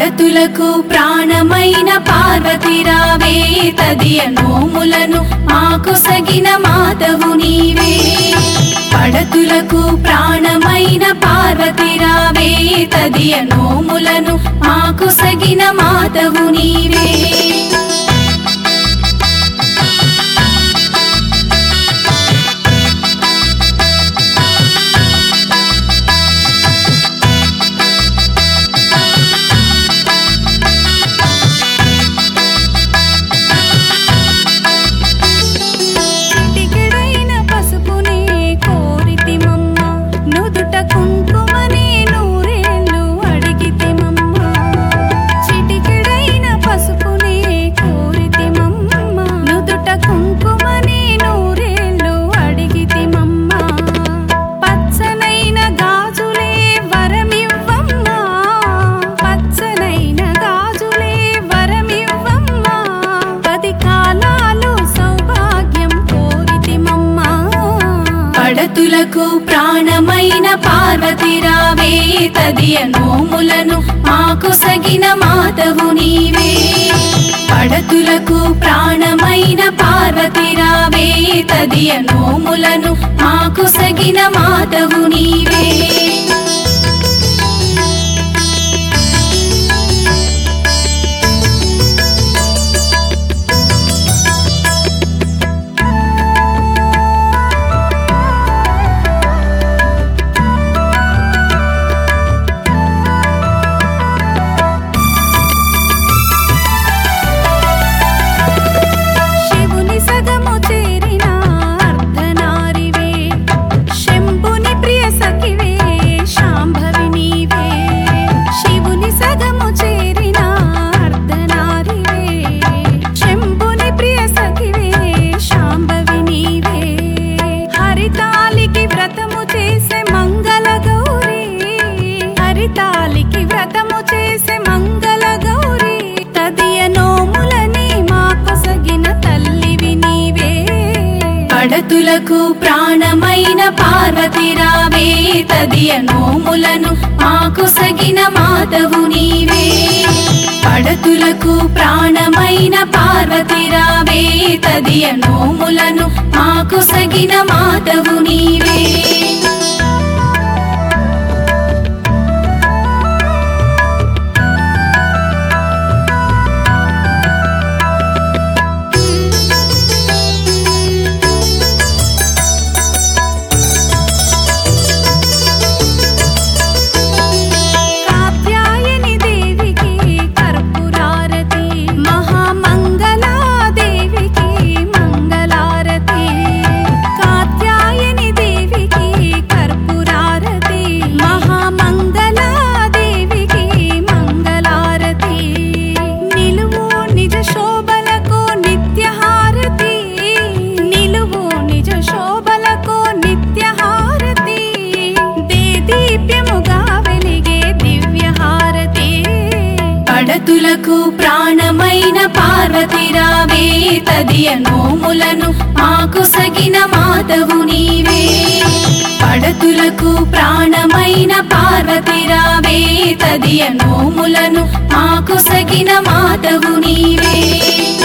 పడతులకు ప్రాణమైన పార్వతిరావే తదియ నోములను మాకు సగిన మాతవు నీవే పడతులకు ప్రాణమైన పార్వతిరావే తదియ నోములను మాకు సగిన మాతవు నీవే చిటికెడైన పసుపునే కోరితిమమ్మ నుదుట కుంకుమనే నూరేళ్ళు అడిగితిమమ్మ చిటికెడైన పసుపునే కోరితిమమ్మ నుదుట కుంకుమనే నూరేళ్ళు అడిగితిమమ్మ పచ్చనైన గాజులే వరమివ్వమ్మ పచ్చనైన గాజులే వరమివ్వమ్మ పది కాలాలు సౌభాగ్యం కోరితిమమ్మ పడతులకు ప్రాణమైన పార్వతిరావే తదియ నోములను మాకు సగిన మాతవు నీవే పడతులకు ప్రాణమైన పార్వతిరావే తదియ నోములను మాకు సగిన మాతవు నీవే శివుని సగము చేరిన అర్ధనారివే శంభుని ప్రియ సఖివే శాంభవి నీవే శివుని సగము చేరిన అర్ధనారివే శంభుని ప్రియ సఖివే శాంభవి నీవే హరితాలికి వ్రతము చేసే మంగళ గౌరీ హరితాలికి వ్రతము చేసే మంగళ గౌరీ తదియ నోములని మాకొసగిన తల్లివి నీవే పడతులకు ప్రాణమైన పార్వతిరావే తదియ నోములను మాకు సగిన మాతవు నీవే పడతులకు ప్రాణమైన పార్వతిరావే తదియ నోములను మాకు సగిన మాతవు నీవే కాత్యాయని దేవికి కర్పూరారతి మహామంగళా దేవికి మంగళారతి కాత్యాయని దేవికి కర్పూరారతి మహామంగళా దేవికి మంగళారతి నిలువు నిజ శోభలకు నిత్యహారతి నిలువు నిజ శోభలకు నిత్యహారతి దేదీప్యముగా వెలిగే దివ్యహారతి పడతులకు ప్రాణమైన పార్వతిరావే తదియ నోములను మాకు సగిన మాతవు నీవే పడతులకు ప్రాణమైన పార్వతిరావే తదియ నోములను మాకు సగిన మాతవు నీవే